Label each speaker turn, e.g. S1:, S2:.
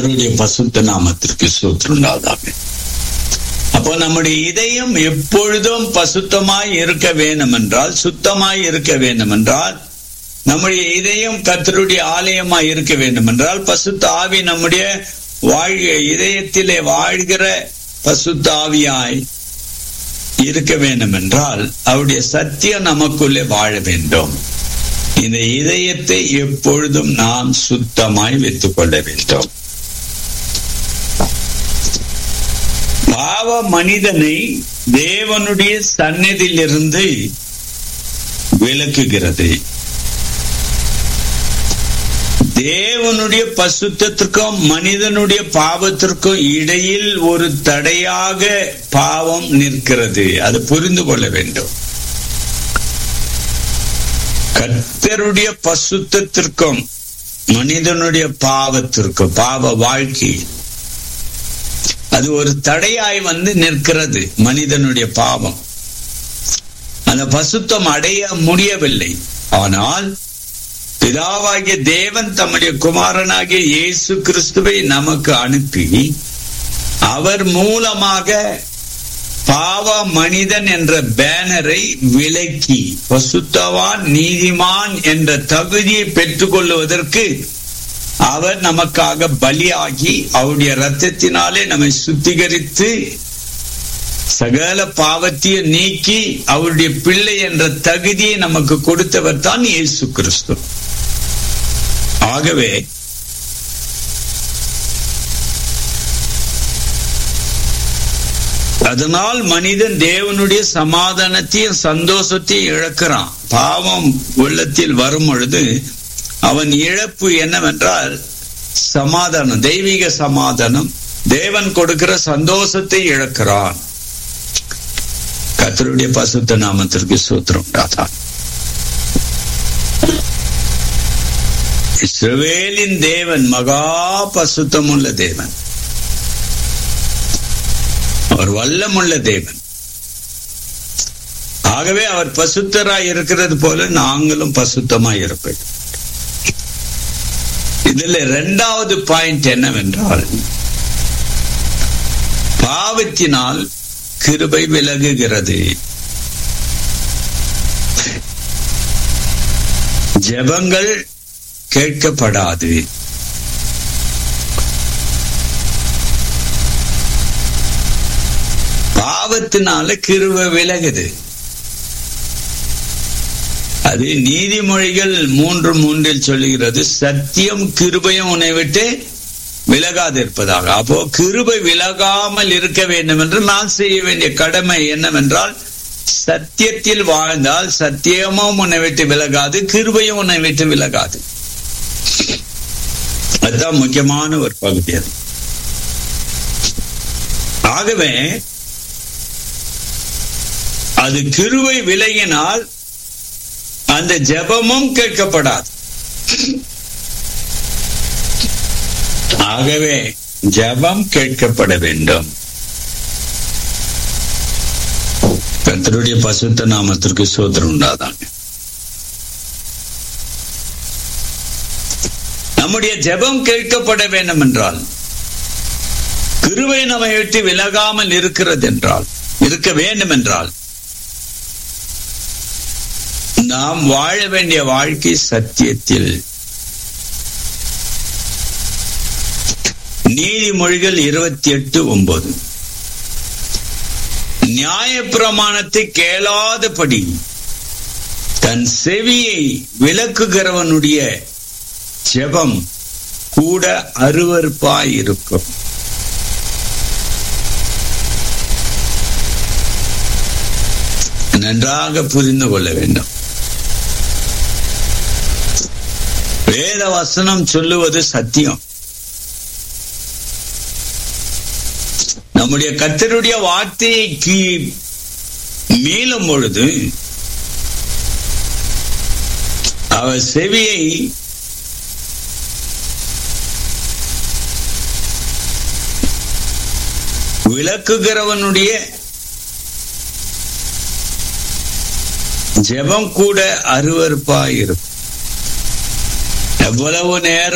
S1: கர்த்தருடைய பசுத்த நாமத்திற்கு சூற்றுண்டாதாக அப்போ நம்முடைய இதயம் எப்பொழுதும் பசுத்தமாய் இருக்க வேண்டும் என்றால் சுத்தமாய் இருக்க வேண்டும் என்றால் நம்முடைய இதயம் கர்த்தருடைய ஆலயமாய் இருக்க வேண்டும் என்றால் பசுத்த ஆவி நம்முடைய வாழ்க இதயத்திலே வாழ்கிற பசுத்த ஆவியாய் இருக்க வேண்டும் என்றால் அவருடைய சத்தியம் நமக்குள்ளே வாழ வேண்டும் இந்த இதயத்தை எப்பொழுதும் நாம் சுத்தமாய் வைத்துக் கொள்ள வேண்டும் பாவ மனிதனை தேவனுடைய சந்நிதியிலிருந்து விலக்குகிறது தேவனுடைய பசுத்தத்திற்கும் மனிதனுடைய பாவத்திற்கும் இடையில் ஒரு தடையாக பாவம் நிற்கிறது அது புரிந்து கொள்ள வேண்டும் கர்த்தருடைய பசுத்தத்திற்கும் மனிதனுடைய பாவத்திற்கும் பாவ வாழ்க்கை அது ஒரு தடையாய் வந்து நிற்கிறது மனிதனுடைய பாவம் அந்த பசுத்தம் அடைய முடியவில்லை ஆனால் பிதாவாகிய தேவன் தம்முடைய குமாரனாகிய இயேசு கிறிஸ்துவை நமக்கு அனுப்பி அவர் மூலமாக பாவ மனிதன் என்ற பேனரை விலக்கி பசுத்தவான் நீதிமான் என்ற தகுதியை பெற்றுக் கொள்வதற்கு அவர் நமக்காக பலியாகி அவருடைய ரத்தத்தினாலே நம்மை சுத்திகரித்து சகல பாவத்தையும் நீக்கி அவருடைய பிள்ளை என்ற தகுதியை நமக்கு கொடுத்தவர் தான் இயேசு கிறிஸ்து ஆகவே அதனால் மனிதன் தேவனுடைய சமாதானத்தையும் சந்தோஷத்தையும் இழக்கிறான் பாவம் உள்ளத்தில் வரும் பொழுது அவன் இழப்பு என்னவென்றால் சமாதானம் தெய்வீக சமாதானம் தேவன் கொடுக்கிற சந்தோஷத்தை இழக்கிறான் கத்தருடைய பசுத்த நாமத்திற்கு சூத்திரம் உண்டாதான் இஸ்ரவேலின் தேவன் மகா பசுத்தமுள்ள தேவன் அவர் வல்லமுள்ள தேவன் ஆகவே அவர் பசுத்தராய் இருக்கிறது போல நாங்களும் பசுத்தமாய் இருப்போம் இதுல இரண்டாவது பாயிண்ட் என்னவென்றால் பாவத்தினால் கிருபை விலகுகிறது ஜெபங்கள் கேட்கப்படாது பாவத்தினால கிருபை விலகுது அது நீதிமொழிகள் மூன்று மூன்றில் சொல்லுகிறது சத்தியம் கிருபையும் உன்னை விட்டு விலகாது இருப்பதாக அப்போ கிருபை விலகாமல் இருக்க வேண்டும் என்று நான் செய்ய வேண்டிய கடமை என்னவென்றால் சத்தியத்தில் வாழ்ந்தால் சத்தியமும் உன்னை விட்டு விலகாது கிருபையும் உன்னை விட்டு விலகாது அதுதான் முக்கியமான ஒரு பகுதி அது ஆகவே அது கிருவை விலகினால் அந்த ஜெபமும் கேட்கப்படாது ஆகவே ஜெபம் கேட்கப்பட வேண்டும் கத்தருடைய பசுத்த நாமத்திற்கு சோதரம் உண்டாதாங்க நம்முடைய ஜெபம் கேட்கப்பட வேண்டும் என்றால் கிருவை நம்மை விட்டு விலகாமல் இருக்கிறது என்றால் இருக்க வேண்டும் என்றால் நாம் வாழ வேண்டிய வாழ்க்கை சத்தியத்தில் நீதிமொழிகள் இருபத்தி எட்டு ஒன்பது நியாய பிரமாணத்தை கேளாதபடி தன் செவியை விளக்குகிறவனுடைய ஜெபம் கூட அருவறுப்பாய் இருக்கும் நன்றாக புரிந்து கொள்ள வேண்டும் வேத வசனம் சொல்லுவது சத்தியம் நம்முடைய கத்தருடைய வார்த்தைக்கு மீளும் பொழுது அவர் செவியை விளக்குகிறவனுடைய ஜெபம் கூட அருவறுப்பா இருக்கும் எவ்வளவு நேரம்